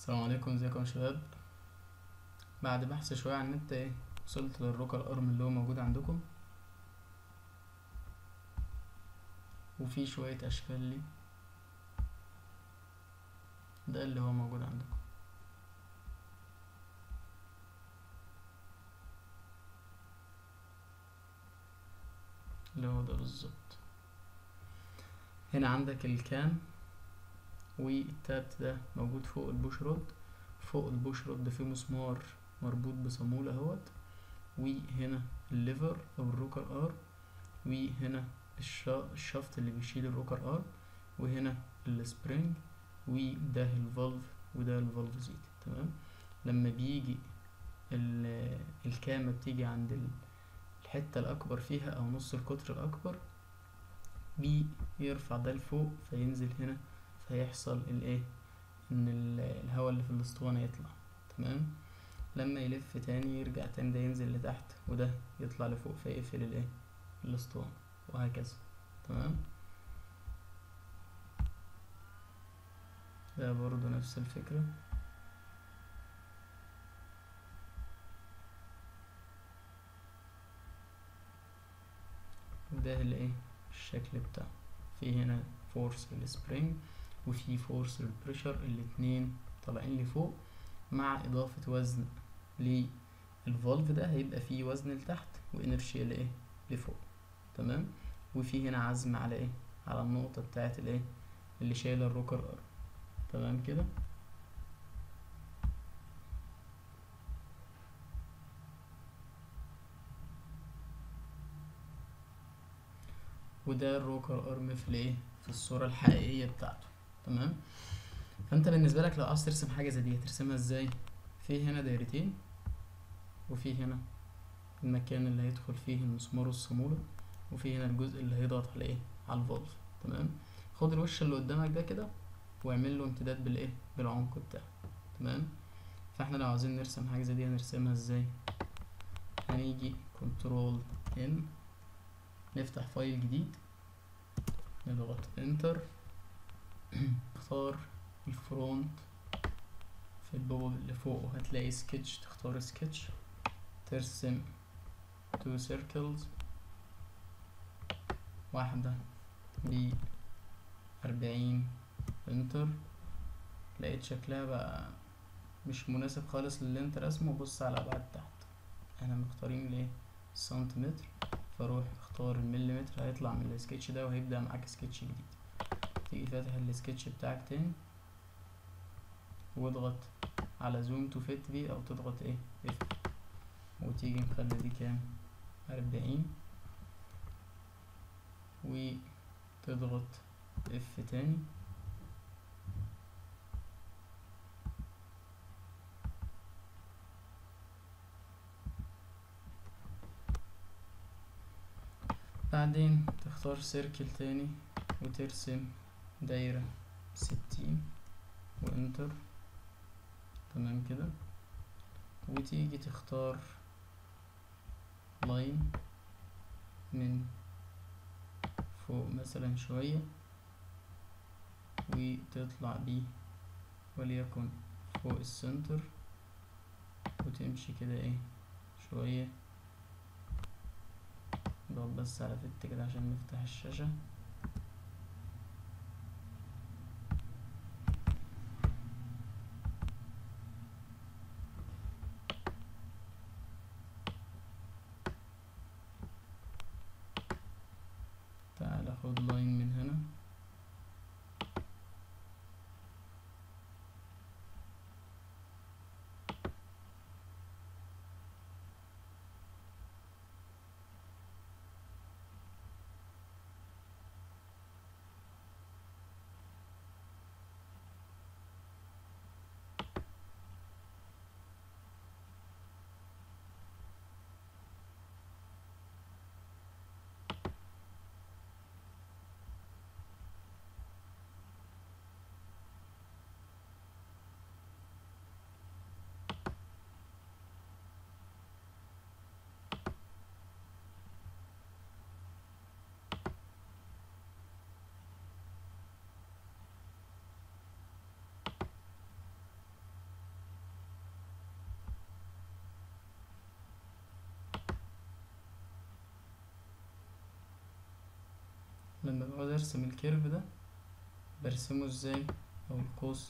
السلام عليكم ازيكم يا شباب بعد بحث شوية على النت ايه وصلت للروكر ارم اللي هو موجود عندكم وفي شوية اشكال لي ده اللي هو موجود عندكم اللي هو ده بالظبط هنا عندك الكام والتابت ده موجود فوق البوش رود فوق البوش رود فيه مسمار مربوط بصامولة اهوت وهنا الليفر او الروكر ار وهنا الشا- الشافت اللي بيشيل الروكر ار وهنا السبرينج وده الفالف وده الفالف زيت تمام لما بيجي ال- الكامة بتيجي عند ال- الحتة الأكبر فيها أو نص القطر الأكبر بيرفع ده لفوق فينزل هنا فيحصل الايه ان ال- الهواء اللي في الاسطوانة يطلع تمام لما يلف تاني يرجع تاني ده ينزل لتحت وده يطلع لفوق فيقفل الايه الاسطوانة وهكذا تمام ده برضو نفس الفكرة وده الايه الشكل بتاعه في هنا فورس السبرينج وفي فورس البريشر الاتنين طالعين لفوق مع اضافة وزن للفولف ده هيبقى فيه وزن لتحت وانرشيا لايه لفوق تمام وفي هنا عزم على ايه على النقطة بتاعت الايه اللي شايلة الروكر ار تمام كده وده الروكر ارم في الايه في الصورة الحقيقية بتاعته تمام فانت بالنسبة لك لو عاوز ترسم حاجة زي دي هترسمها ازاي في هنا دايرتين وفي هنا المكان اللي هيدخل فيه المسمار والصامولة وفي هنا الجزء اللي هيضغط على ايه على الفولف تمام خد الوش اللي قدامك ده كده واعمل له امتداد بالايه بالعمق بتاعه تمام فاحنا لو عاوزين نرسم حاجة زي دي هنرسمها ازاي هنيجي كنترول ان نفتح فايل جديد نضغط انتر اختار الفرونت في البوب اللي فوق وهتلاقي سكتش تختار سكتش ترسم تو سيركلز واحدة ب أربعين انتر لقيت شكلها بقى مش مناسب خالص للي انت رسمه بص على الأبعاد تحت احنا مختارين ليه سنتيمتر فروح اختار المليمتر هيطلع من السكتش ده وهيبدأ معاك سكتش جديد تيجي فاتح السكتش بتاعك تاني واضغط على زوم تو فيت دي او تضغط ايه اف وتيجي مخلي دي كام أربعين وتضغط اف تاني بعدين تختار سيركل تاني وترسم دايرة ستين وانتر تمام كده وتيجي تختار لاين من فوق مثلا شوية وتطلع بيه وليكن فوق السنتر وتمشي كده ايه شوية نضغط بس على فت كده عشان نفتح الشاشة تعال خد لاين من هنا لما بعوز ارسم الكيرف ده برسمه ازاي او القوس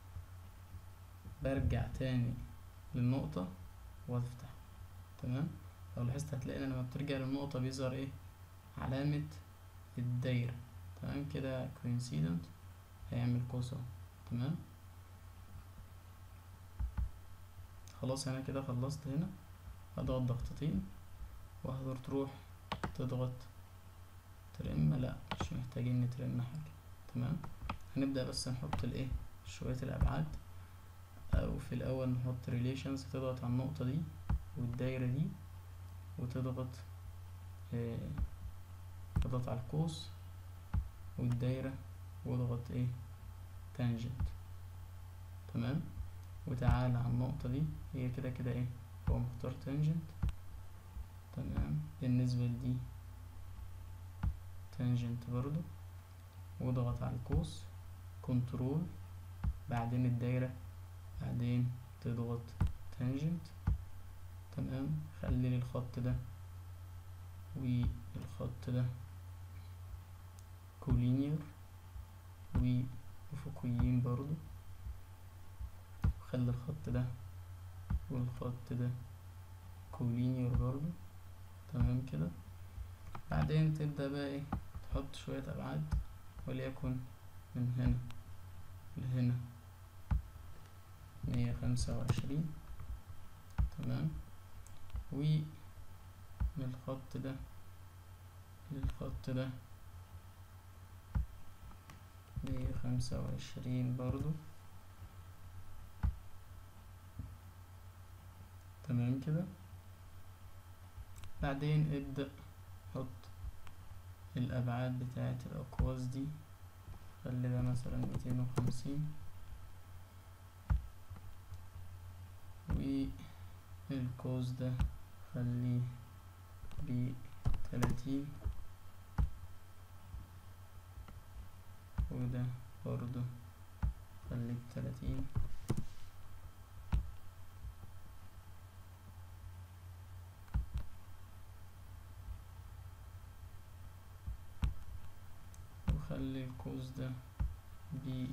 برجع تاني للنقطة وافتح تمام لو لاحظت هتلاقي لما بترجع للنقطة بيظهر ايه علامة الدايرة تمام كده coincident هيعمل قوس اهو تمام خلاص انا كده خلصت هنا هضغط ضغطتين وهقدر تروح تضغط ترم لا مش محتاجين نترم حاجة تمام هنبدأ بس نحط الايه شوية الأبعاد أو في الأول نحط relations تضغط على النقطة دي والدايرة دي وتضغط اه تضغط على القوس والدايرة واضغط ايه تانجنت تمام وتعالى على النقطة دي هي كده كده ايه هو مختار تانجنت تمام بالنسبة لدي تانجنت برضو واضغط على القوس كنترول بعدين الدايرة بعدين تضغط تانجنت تمام خلي لي الخط ده والخط ده كولينير وأفقيين برضو خلي الخط ده والخط ده كولينير برضو تمام كده بعدين تبدأ بقى ايه تحط شوية أبعاد وليكن من هنا لهنا مية خمسة وعشرين تمام ومن الخط ده للخط ده مية خمسة وعشرين برضو تمام كده بعدين ابدأ حط الأبعاد بتاعة الأقواس دي خلي ده مثلا ميتين وخمسين والقوس ده خليه بتلاتين وده برضو خليه بتلاتين وخلي القوس ده ب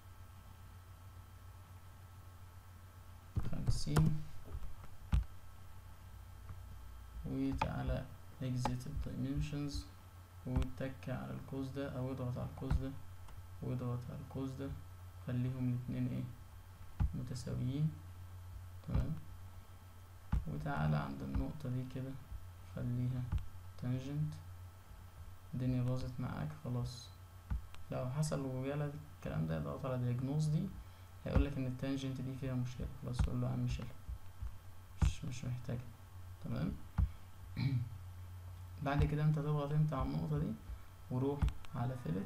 خمسين وتعالى exit dimensions وتك على القوس ده او اضغط على القوس ده واضغط على القوس ده خليهم الاتنين ايه متساويين تمام وتعالى عند النقطة دي كده خليها تانجنت الدنيا باظت معاك خلاص لو حصل وجالك الكلام ده اضغط على دياجنوز دي هيقولك ان التانجنت دي فيها مشكلة خلاص قول له يا عم شيلها مش مش محتاجة تمام بعد كده انت تضغط انت على النقطة دي وروح على فيلت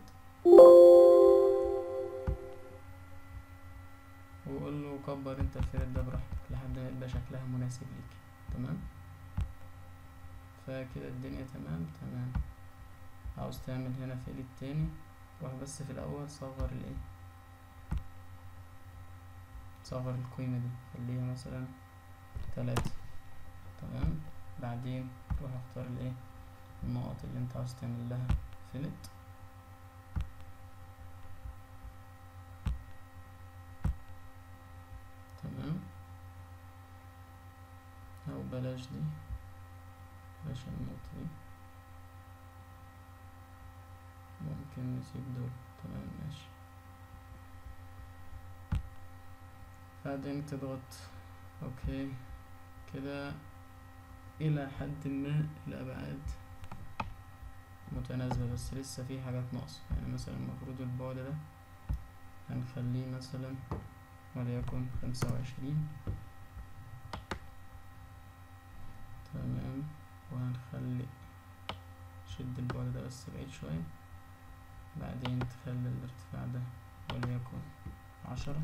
وقول له كبر انت الفيلت ده براحتك لحد ما يبقى شكلها مناسب ليك تمام فكده الدنيا تمام تمام عاوز تعمل هنا فيلت تاني روح بس في الاول صغر الايه صغر القيمة دي خليها مثلا تلاتة تمام بعدين روح اختار الايه النقط اللي انت عاوز تعمل لها فيلت تمام او بلاش دي بلاش النقطة دي ممكن نسيب دول تمام ماشي بعدين تضغط اوكي كده الى حد ما الابعاد متناسبة بس لسه في حاجات ناقصة يعني مثلا المفروض البعد ده هنخليه مثلا وليكن خمسة وعشرين تمام وهنخلي شد البعد ده بس بعيد شوية بعدين تخلي الارتفاع ده وليكن عشرة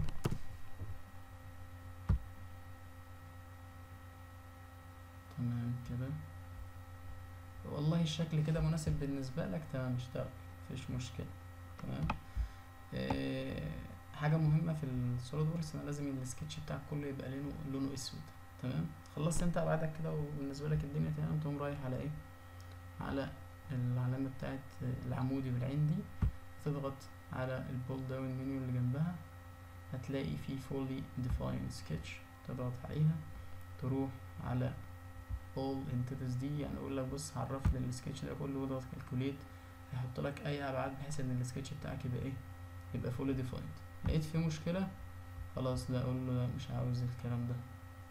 تمام كده والله الشكل كده مناسب بالنسبة لك تمام اشتغل مفيش مشكلة تمام اه حاجة مهمة في السوليد ووركس انا لازم السكتش بتاعك كله يبقى لونه لونه اسود تمام خلصت انت ابعادك كده وبالنسبة لك الدنيا تمام تقوم رايح على ايه على العلامة بتاعت العمودي والعندي تضغط على البول داون منيو اللي جنبها هتلاقي في fully defined sketch تضغط عليها تروح على all entities دي يعني اقول لك بص عرف لي السكتش ده كله واضغط calculate هيحط لك اي ابعاد بحيث ان السكتش بتاعك يبقى ايه يبقى fully defined لقيت فيه مشكلة خلاص لا اقول له لا مش عاوز الكلام ده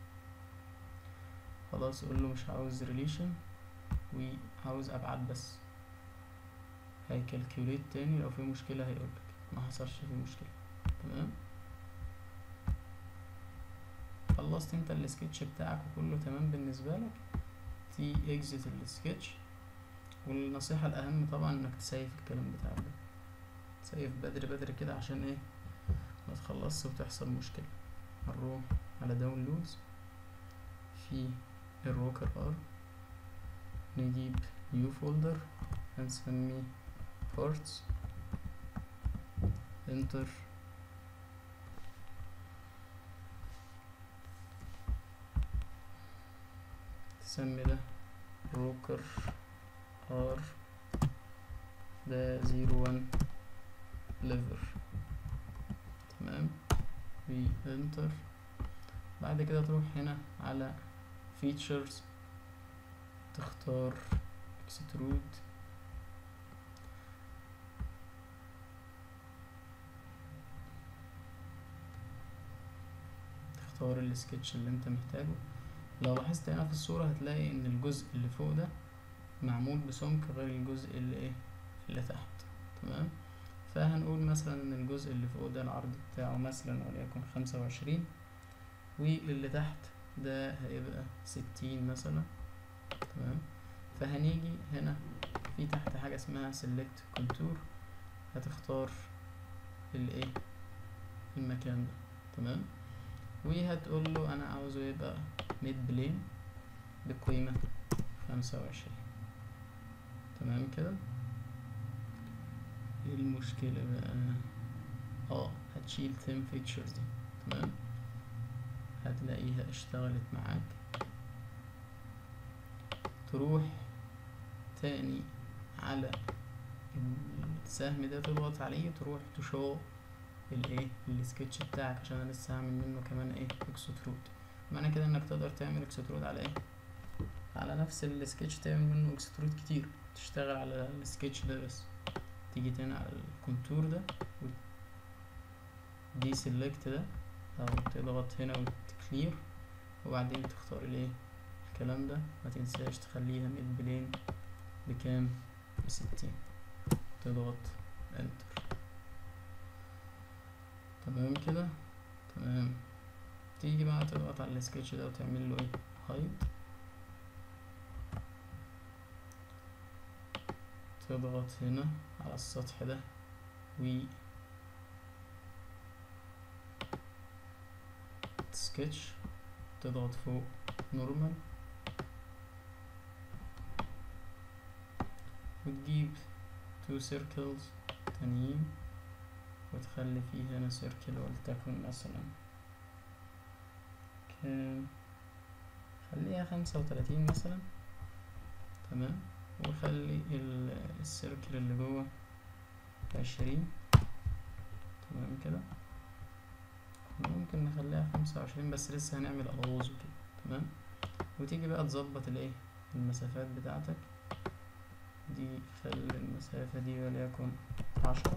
خلاص اقول له مش عاوز relation وعاوز ابعاد بس هيكالكوليت تاني لو في مشكلة هيقولك ما حصلش في مشكلة تمام خلصت انت السكتش بتاعك وكله تمام بالنسبة لك تي اكزيت السكتش والنصيحة الأهم طبعا انك تسيف الكلام بتاعك ده تسيف بدري بدري كده عشان ايه ما تخلصش وتحصل مشكلة هنروح على داونلودز في الروكر ار نجيب نيو فولدر هنسميه بارتس انتر تسمي ده روكر ار ده زيرو وان ليفر تمام في انتر بعد كده تروح هنا على فيتشرز تختار اكسترود تختار السكتش اللي انت محتاجه لو لاحظت هنا في الصورة هتلاقي ان الجزء اللي فوق ده معمول بسمك غير الجزء اللي ايه اللي تحت تمام فهنقول مثلا ان الجزء اللي فوق ده العرض بتاعه مثلا وليكن خمسة وعشرين واللي تحت ده هيبقى ستين مثلا تمام فهنيجي هنا في تحت حاجة اسمها select contour هتختار الايه المكان ده تمام وهتقول له انا عاوزه يبقى ميد بلين بقيمة خمسة وعشرين تمام كده ايه المشكلة بقى اه هتشيل ثيم فيتشرز دي تمام هتلاقيها اشتغلت معاك تروح تاني على السهم ده تضغط عليه تروح تشو الايه السكتش بتاعك عشان انا لسه هعمل منه كمان ايه اكسترود معنى كده انك تقدر تعمل اكسترود على ايه على نفس السكتش تعمل منه اكسترود كتير تشتغل على السكتش ده بس تيجي تاني على الكونتور ده دي سيلكت ده او تضغط هنا وتكلير وبعدين تختار الايه الكلام ده ما تنساش تخليها ميد بلين بكام بستين تضغط انتر تمام كده تمام تيجي بقى تضغط على السكتش ده وتعمل له ايه هايد تضغط هنا على السطح ده و سكتش تضغط فوق نورمال وتجيب تو سيركلز تانيين وتخلي فيه هنا سيركل ولتكن مثلا كام خليها خمسة وتلاتين مثلا تمام وخلي السيركل اللي جوه عشرين تمام كده ممكن نخليها خمسة وعشرين بس لسه هنعمل ألغاز وكده تمام وتيجي بقى تظبط الايه المسافات بتاعتك دي خلي المسافة دي وليكن عشرة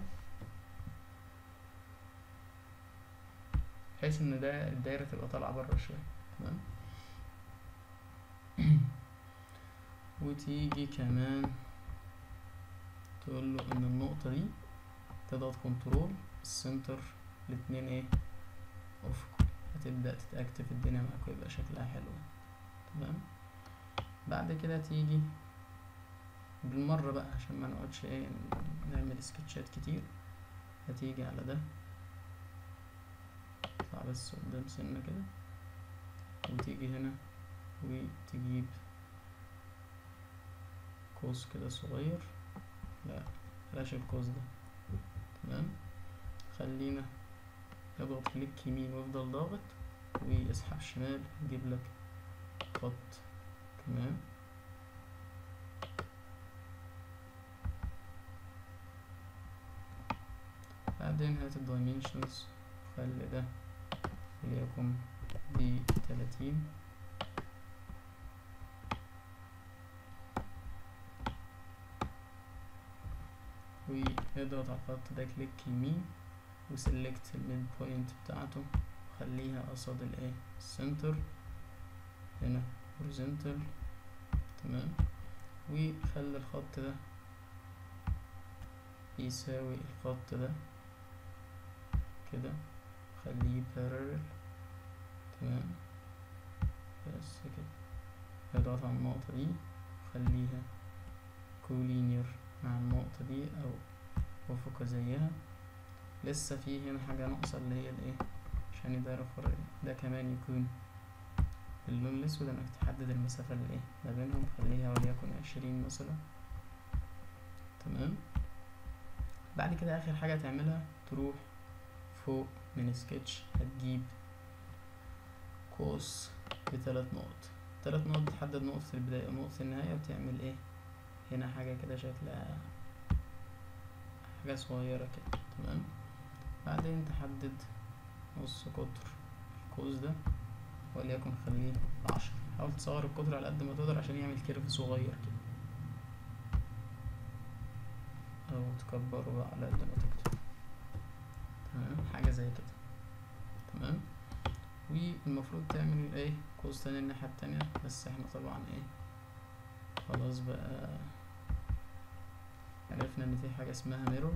بحيث ان ده الدايرة تبقى طالعة برا شوية تمام وتيجي كمان تقول له ان النقطة دي تضغط كنترول السنتر الاتنين ايه افق هتبدأ تتأكتف الدنيا معاك ويبقى شكلها حلو تمام بعد كده تيجي بالمرة بقى عشان ما نقعدش ايه نعمل سكتشات كتير هتيجي على ده اطلع بس قدام سنة كده وتيجي هنا وتجيب قوس كده صغير لا بلاش القوس ده تمام خلينا اضغط كليك يمين وافضل ضاغط واسحب شمال يجيب لك خط تمام بعدين هات الدايمنشنز خلي ده وليكن دي تلاتين واضغط على الخط ده كليك يمين وسلكت الميد بوينت بتاعته خليها قصاد الايه السنتر هنا horizontal تمام وخلي الخط ده يساوي الخط ده كده خليه parallel تمام بس كده اضغط على النقطة دي خليها كولينير مع النقطة دي أو أفق زيها لسه في هنا حاجة ناقصة اللي هي الايه عشان الدايرة الفرعية ده كمان يكون اللون الأسود إنك تحدد المسافة اللي ايه ما بينهم خليها وليكن عشرين مثلا تمام بعد كده آخر حاجة تعملها تروح فوق من سكتش هتجيب قوس بثلاث نقط تلات نقط بتحدد نقطة البداية ونقطة النهاية وتعمل ايه هنا حاجة كده شكلها حاجة صغيرة كده تمام بعدين تحدد نص قطر القوس ده وليكن خليه عشرة حاول تصغر القطر على قد ما تقدر عشان يعمل كيرف صغير كده أو تكبره بقى على قد ما تقدر تمام حاجة زي كده تمام والمفروض تعمل ايه قوس تاني الناحية التانية بس احنا طبعا ايه خلاص بقى عرفنا ان في حاجة اسمها ميرور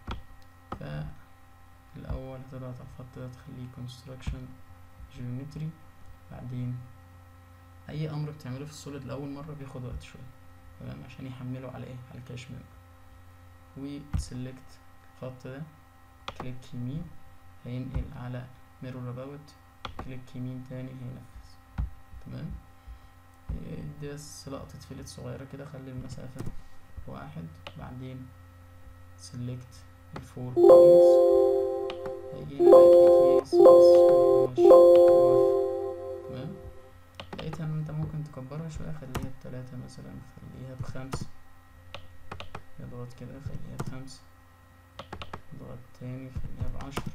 فالأول هتضغط على الخط ده تخليه construction geometry بعدين أي أمر بتعمله في السوليد لأول مرة بياخد وقت شوية تمام عشان يحمله على ايه على الكاش ميموري وسلكت الخط ده كليك يمين هينقل على ميرور اباوت كليك يمين تاني هينفذ تمام دي بس لقطة فيلت صغيرة كده خلي المسافة واحد بعدين سلكت الفور بوينتس هيجي هنا يديك يس يس ماشي موافق تمام لقيتها ان انت ممكن تكبرها شوية خليها بتلاتة مثلا خليها بخمسة اضغط كده خليها بخمسة اضغط تاني خليها بعشرة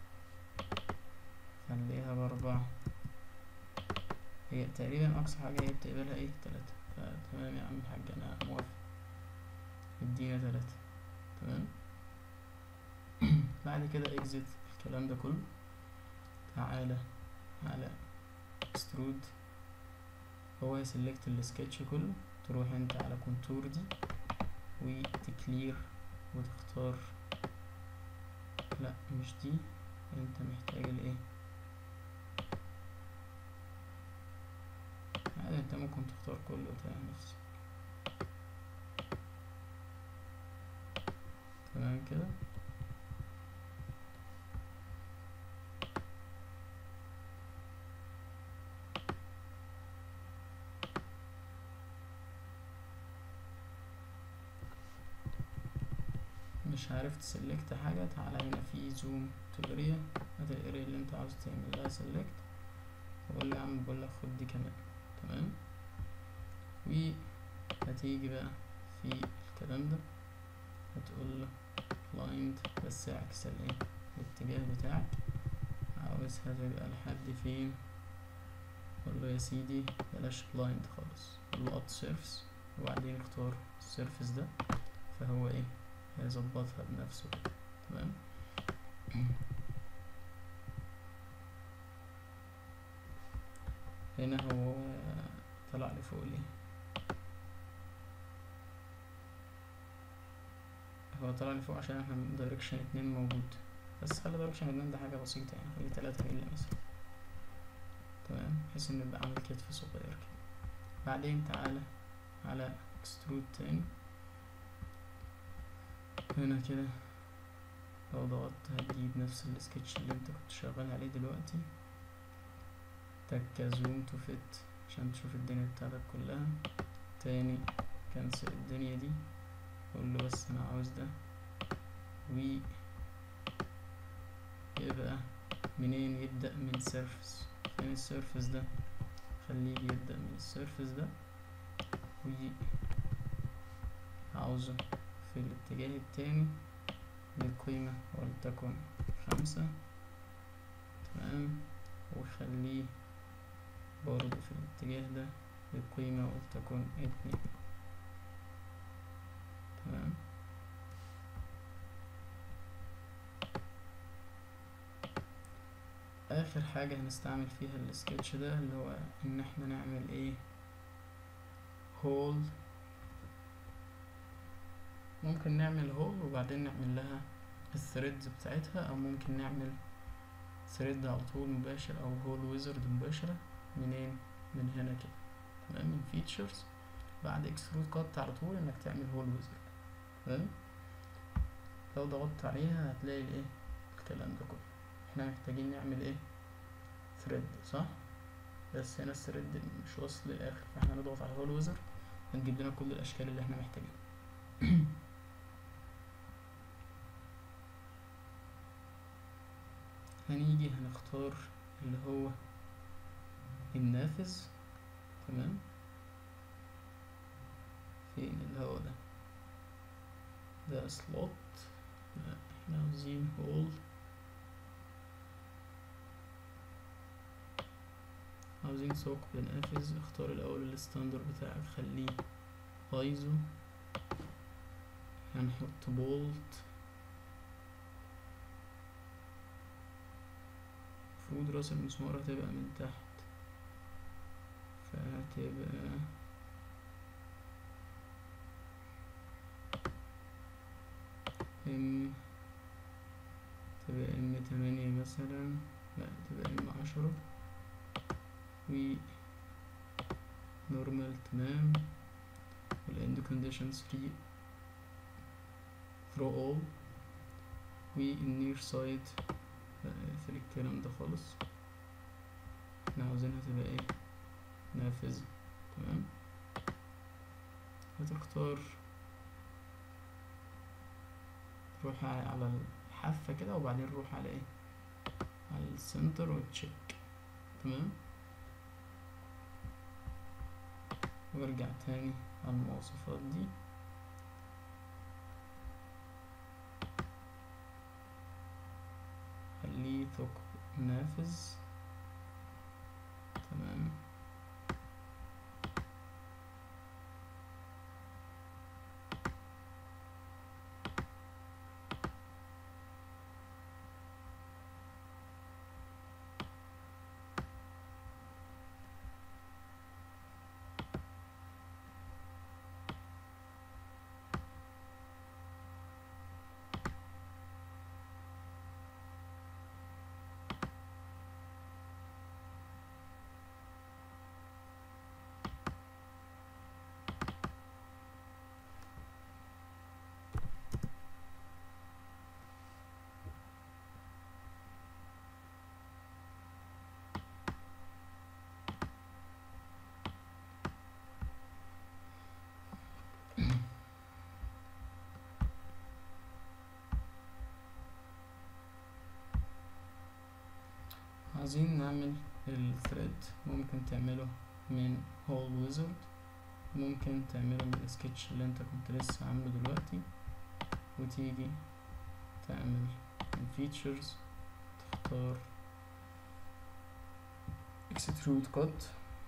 خليها بأربعة هي تقريبا أقصى حاجة هي بتقبلها ايه تلاتة فتمام يا عم الحاج أنا موافق ادينا تلاتة تمام بعد كده اكزit الكلام ده كله تعالى على extrude هو يسلكت السكتش كله تروح انت على كونتور دي وتكلير وتختار لا مش دي انت محتاج الايه عادي انت ممكن تختار كله تاني نفسك تمام كده مش عارف تسلكت حاجة تعالى هنا في زوم تو اريا هات الاريا اللي انت عاوز تعمل لها سلكت وقول له يا عم بقول لك خد دي كمان تمام وهتيجي بقى في الكلام ده هتقول له blind بس اعكس الايه الاتجاه بتاعك عاوزها تبقى لحد فين قول له يا سيدي بلاش blind خالص قول له add surface وبعدين اختار السيرفس ده فهو ايه هيظبطها بنفسه كده تمام هنا هو طلع لفوق ليه هو طلع لفوق عشان احنا دايركشن اتنين موجود بس خلي دايركشن اتنين ده حاجة بسيطة يعني خلي تلاتة ميل مثلا تمام بحيث انه يبقى عامل كتف صغير كده بعدين تعالى على اكسترود تاني هنا كده لو ضغطت هتجيب نفس السكتش اللي انت كنت شغال عليه دلوقتي تكة زوم تو فيت عشان تشوف الدنيا بتاعتك كلها تاني كنسل الدنيا دي قول له بس انا عاوز ده و يبقى منين يبدأ من سيرفس فين السيرفس ده خليه يبدأ من السيرفس ده و عاوزه في الاتجاه التاني للقيمة ولتكن خمسة تمام وخليه برضه في الاتجاه ده للقيمة ولتكن اتنين تمام اخر حاجة هنستعمل فيها السكتش ده اللي هو ان احنا نعمل ايه هول ممكن نعمل هول وبعدين نعمل لها الثريدز بتاعتها او ممكن نعمل ثريد على طول مباشر او هول ويزرد مباشرة منين من هنا كده تمام من فيتشرز بعد اكسترود كات على طول انك تعمل هول ويزرد تمام لو ضغطت عليها هتلاقي الايه الكلام ده كله احنا محتاجين نعمل ايه ثريد صح بس هنا الثريد مش واصل للاخر فاحنا نضغط على هول ويزر هنجيب لنا كل الاشكال اللي احنا محتاجينها هنيجي هنختار اللي هو النافذ تمام فين اللي هو ده ده سلوت لا احنا عاوزين هول عاوزين ثقب نافذ اختار الاول الستاندر بتاعك خليه ايزو هنحط بولت المفروض راس المسمار هتبقى من تحت فهتبقى ام تبقى ام تمانية مثلا لا تبقى ام عشرة و نورمال تمام والاند كونديشن 3 throw all والنير سايد في الكلام ده خالص احنا عاوزينها تبقى ايه نافذ تمام هتختار تروح على الحافة كده وبعدين نروح على ايه على السنتر وتشيك تمام وارجع تاني على المواصفات دي خليه ثقب نافذ تمام عايزين نعمل الثريد ممكن تعمله من هول ويزرد ممكن تعمله من السكتش اللي انت كنت لسه عامله دلوقتي وتيجي تعمل من فيتشرز تختار extrude cut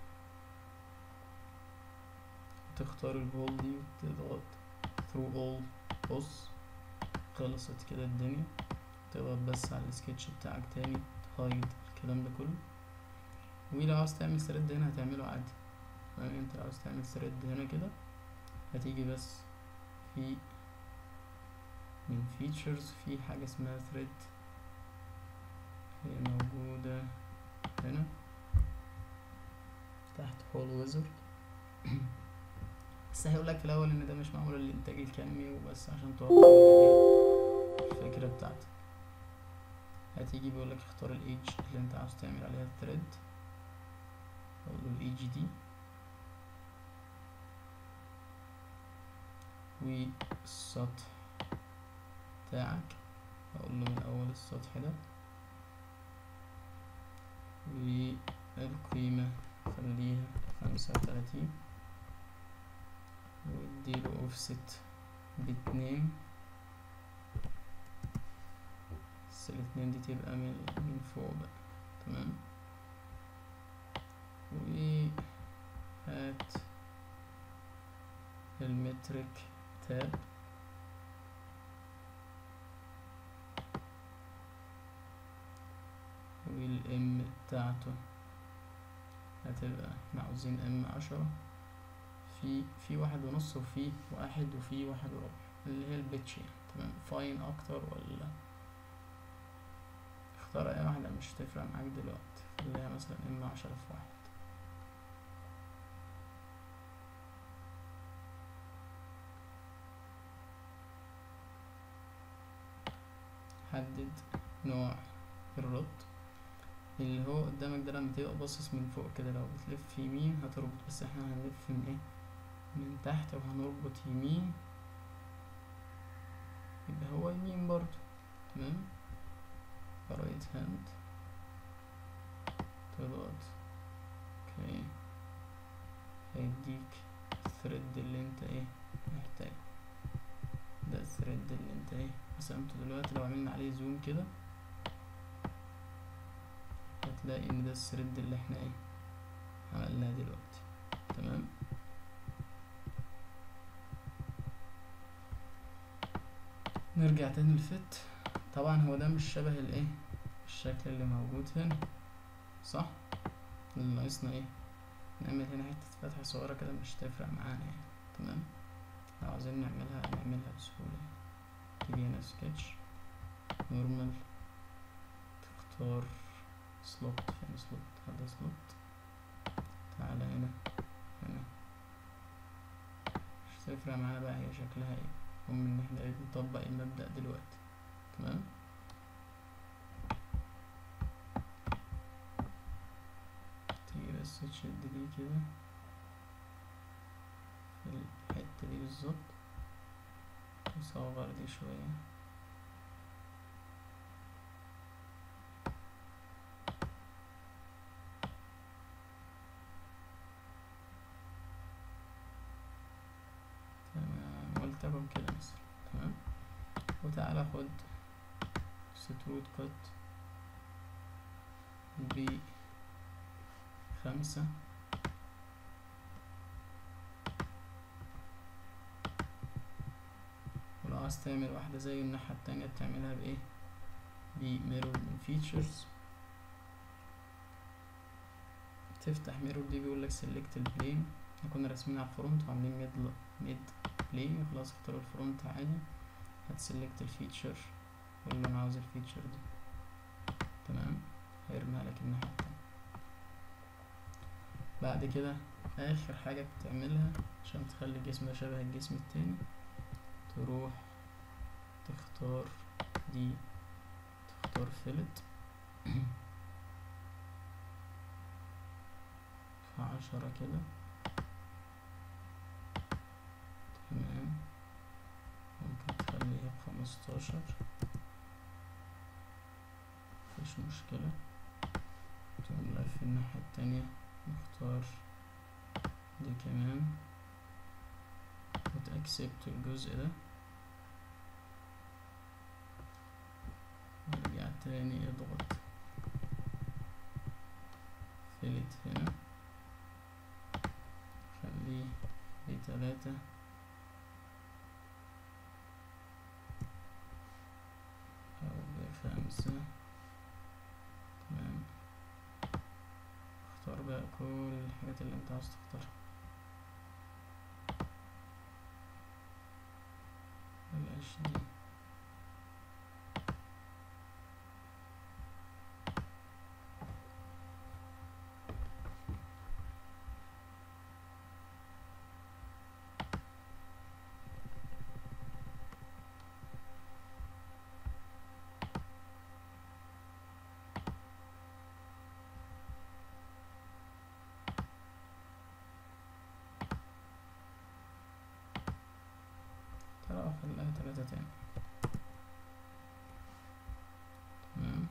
تختار الهول دي وتضغط through all بص خلصت كده الدنيا تضغط بس على السكتش بتاعك تاني هايد الكلام ده كله ولو عاوز تعمل ثريد هنا هتعمله عادي يعني انت لو عاوز تعمل ثريد هنا كده هتيجي بس في من فيتشرز في حاجة اسمها ثريد هي موجودة هنا تحت هول ويزر بس هيقولك في الأول إن ده مش معمول للإنتاج الكمي وبس عشان توفر الفكرة بتاعتك هتيجي بيقولك اختار الايدج اللي انت عاوز تعمل عليها الثريد اقول له الايدج دي والسطح بتاعك اقول له من اول السطح ده والقيمة خليها خمسة وتلاتين واديله اوفست باتنين بس الاتنين دي تبقى من من فوق بقى تمام و هات المترك تاب والام بتاعته هتبقى احنا عاوزين ام عشرة في في واحد ونص وفي واحد وفي واحد وربع اللي هي البيتش يعني تمام فاين اكتر ولا اختار اي واحدة مش هتفرق معاك دلوقتي خليها مثلا ام عشرة في واحد حدد نوع الرد اللي هو قدامك ده لما تبقى باصص من فوق كده لو بتلف يمين هتربط بس احنا هنلف من ايه من تحت وهنربط يمين يبقى هو يمين برضو تمام رايت هاند تضغط اوكي هيديك الثريد اللي انت ايه محتاجه ده الثريد اللي انت ايه قسمته دلوقتي لو عملنا عليه زوم كده هتلاقي ان ده الثريد اللي احنا ايه عملناه دلوقتي تمام نرجع تاني للفت طبعا هو ده مش شبه الايه الشكل اللي موجود هنا صح اللي ناقصنا ايه نعمل هنا حتة فتحة صغيرة كده مش هتفرق معانا يعني تمام لو عايزين نعملها نعملها بسهولة تيجي هنا سكتش نورمال تختار سلوت فين سلوت هذا سلوت تعالى هنا هنا مش هتفرق معانا بقى هي شكلها ايه المهم ان احنا ايه نطبق المبدأ دلوقتي تمام تيجي بس تشد دي كده في الحتة دي بالظبط وصغر دي شوية تمام ولتكن كده مثلا تمام وتعالى خد سترود كات ب خمسة ولو عايز تعمل واحدة زي الناحية التانية بتعملها بإيه بميرور من فيتشرز تفتح ميرور دي بيقولك سيلكت البلين احنا كنا راسمين على الفرونت وعاملين ميد ميد بلين خلاص اختار الفرونت عادي هتسلكت الفيتشر واللي انا عاوز الفيتشر دي تمام هيرميها لك الناحية التانية بعد كده اخر حاجة بتعملها عشان تخلي الجسم ده شبه الجسم التاني تروح تختار دي تختار فيلت في عشرة كده تمام ممكن تخليها بخمستاشر مفيش مشكلة تقوم لف الناحية التانية نختار دي كمان وتأكسبت الجزء ده ونرجع تاني اضغط فيلت هنا خليه بتلاتة أو بخمسة تمام اختار بقى كل الحاجات اللي انت عاوز تختارها بلاش دي ترى خليها تلاتة تاني تمام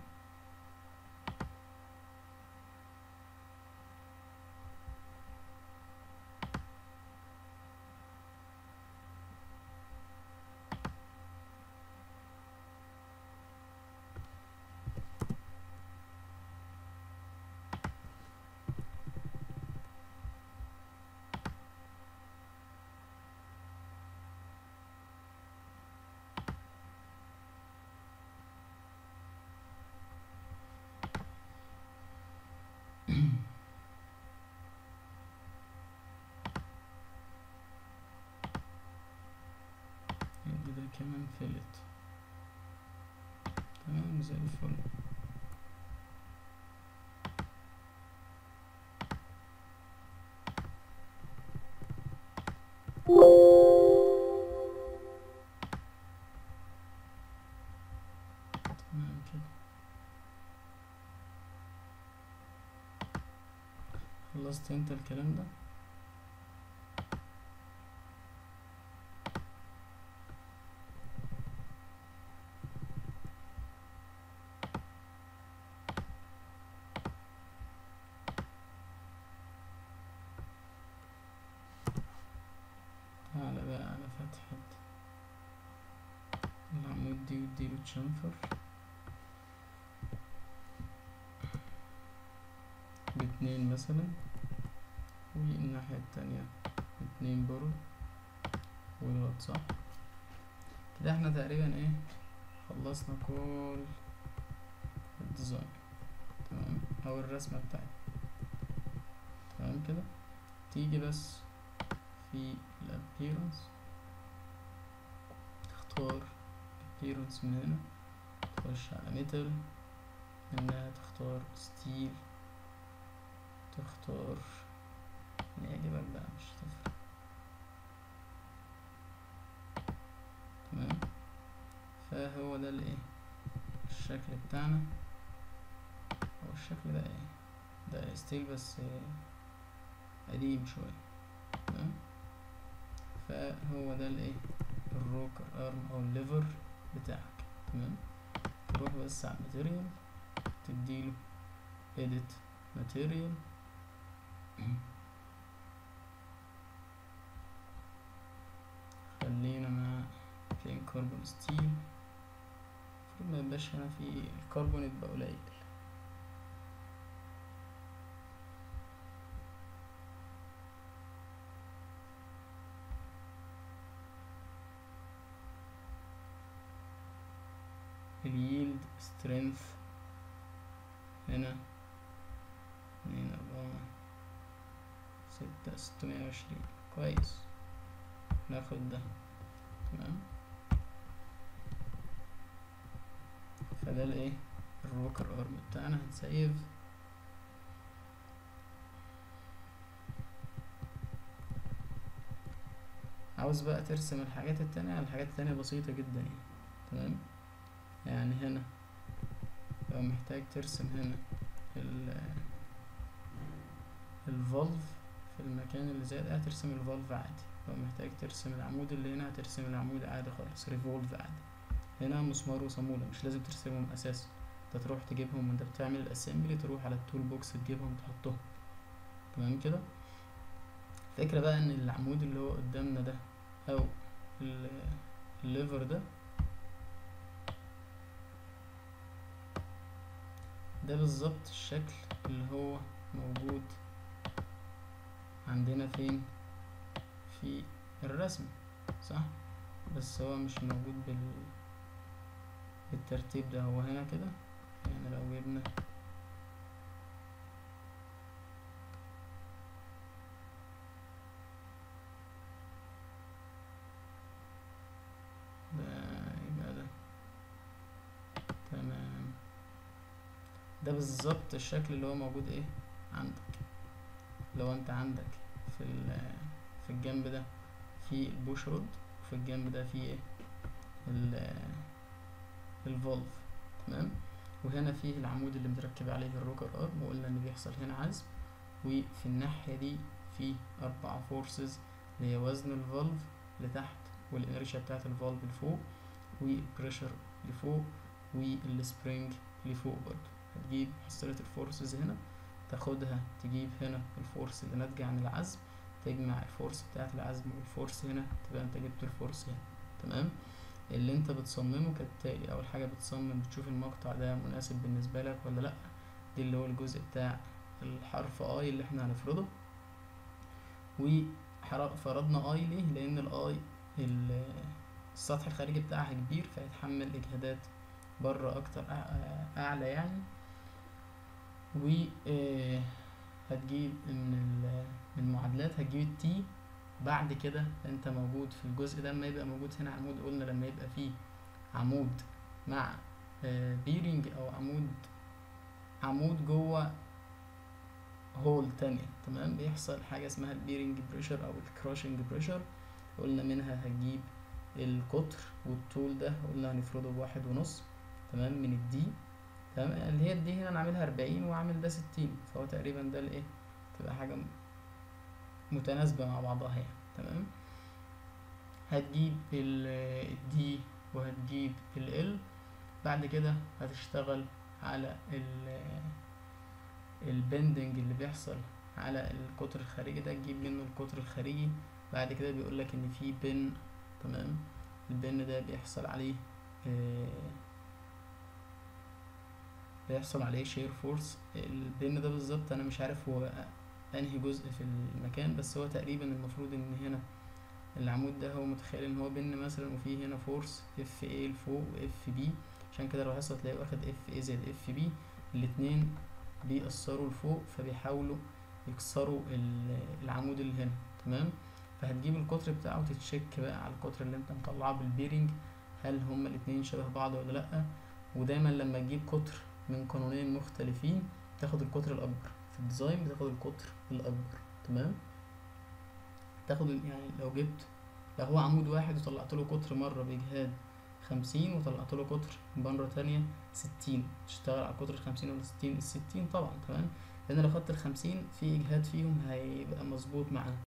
كمان فيلت تمام زي الفل تمام كده خلصت انت الكلام ده تعالى بقى على فتحة العمود دي واديله تشنفر باتنين مثلا والناحية التانية اتنين برضه والوات صح كده احنا تقريبا ايه خلصنا كل الديزاين تمام او الرسمة بتاعتنا تمام كده تيجي بس في الابيرنس تختار appearance من هنا تخش على ميتال منها تختار ستيل تختار اللي يعجبك بقى مش هتفرق تمام فهو ده الايه الشكل بتاعنا هو الشكل ده ايه ده ستيل بس قديم شوية تمام فهو ده الايه الروكر ارم او الليفر بتاعك تمام تروح بس على الماتيريال تديله edit material خلينا مع فين كربون ستيل المفروض ما يبقاش هنا في الكربون يبقى قليل الييلد سترينث هنا اتنين أربعة ستة ستمية وعشرين كويس ناخد ده تمام فده الايه الروكر ارم بتاعنا هنسيف عاوز بقى ترسم الحاجات التانية الحاجات التانية بسيطة جدا يعني تمام يعني هنا لو محتاج ترسم هنا ال الفولف في المكان اللي زي ده هترسم الفولف عادي لو محتاج ترسم العمود اللي هنا هترسم العمود عادي خالص ريفولف عادي هنا مسمار وصامولة مش لازم ترسمهم اساسا انت تروح تجيبهم وانت بتعمل الاسمبلي تروح على التول بوكس تجيبهم تحطهم تمام كده الفكرة بقى ان العمود اللي هو قدامنا ده او الليفر ده ده بالظبط الشكل اللي هو موجود عندنا فين في الرسم صح بس هو مش موجود بال بالترتيب ده هو هنا كده يعني لو جبنا ده يبقى ده تمام ده بالظبط الشكل اللي هو موجود ايه عندك لو انت عندك في في الجنب ده في البوش رود وفي الجنب ده في ايه الفولف تمام وهنا فيه العمود اللي متركب عليه الروكر ارم وقلنا ان بيحصل هنا عزم وفي الناحية دي في اربع فورسز اللي هي وزن الفولف لتحت والانرشيا بتاعت الفولف لفوق والبريشر لفوق والسبرينج لفوق برضه هتجيب حصيلة الفورسز هنا تاخدها تجيب هنا الفورس اللي ناتجة عن العزم تجمع الفورس بتاعت العزم والفورس هنا تبقى انت جبت الفورس هنا تمام اللي انت بتصممه كالتالي اول حاجة بتصمم بتشوف المقطع ده مناسب بالنسبة لك ولا لا دي اللي هو الجزء بتاع الحرف اي اللي احنا هنفرضه وفرضنا اي ليه لان الاي السطح الخارجي بتاعها كبير فيتحمل اجهادات بره اكتر اعلى يعني و هتجيب من من المعادلات هتجيب التي بعد كده انت موجود في الجزء ده لما يبقى موجود هنا عمود قلنا لما يبقى فيه عمود مع بيرنج او عمود عمود جوه هول تانية تمام بيحصل حاجة اسمها البيرنج بريشر او الكراشنج بريشر قلنا منها هتجيب القطر والطول ده قلنا هنفرضه بواحد ونص تمام من الدي تمام اللي هي الدي هنا انا عاملها اربعين وعامل ده ستين فهو تقريبا ده الايه تبقى حاجة متناسبة مع بعضها يعني تمام هتجيب الدي وهتجيب ال بعد كده هتشتغل على ال البندنج اللي بيحصل على القطر الخارجي ده تجيب منه القطر الخارجي بعد كده بيقول لك ان في بن تمام البن ده بيحصل عليه آه بيحصل عليه شير فورس البن ده بالظبط انا مش عارف هو انهي جزء في المكان بس هو تقريبا المفروض ان هنا العمود ده هو متخيل ان هو بن مثلا وفيه هنا فورس اف اي لفوق واف بي عشان كده لو حصل تلاقيه واخد اف اي زائد اف بي الاتنين بيأثروا لفوق فبيحاولوا يكسروا العمود اللي هنا تمام فهتجيب القطر بتاعه وتتشيك بقى على القطر اللي انت مطلعه بالبيرنج هل هما الاتنين شبه بعض ولا لأ ودايما لما تجيب قطر من قانونين مختلفين تاخد القطر الأكبر في الديزاين بتاخد القطر الأكبر تمام تاخد يعني لو جبت لو هو عمود واحد وطلعت له قطر مرة بإجهاد خمسين وطلعت له قطر مرة تانية ستين تشتغل على القطر الخمسين ولا الستين الستين طبعا تمام لأن لو خدت الخمسين في إجهاد فيهم هيبقى مظبوط معانا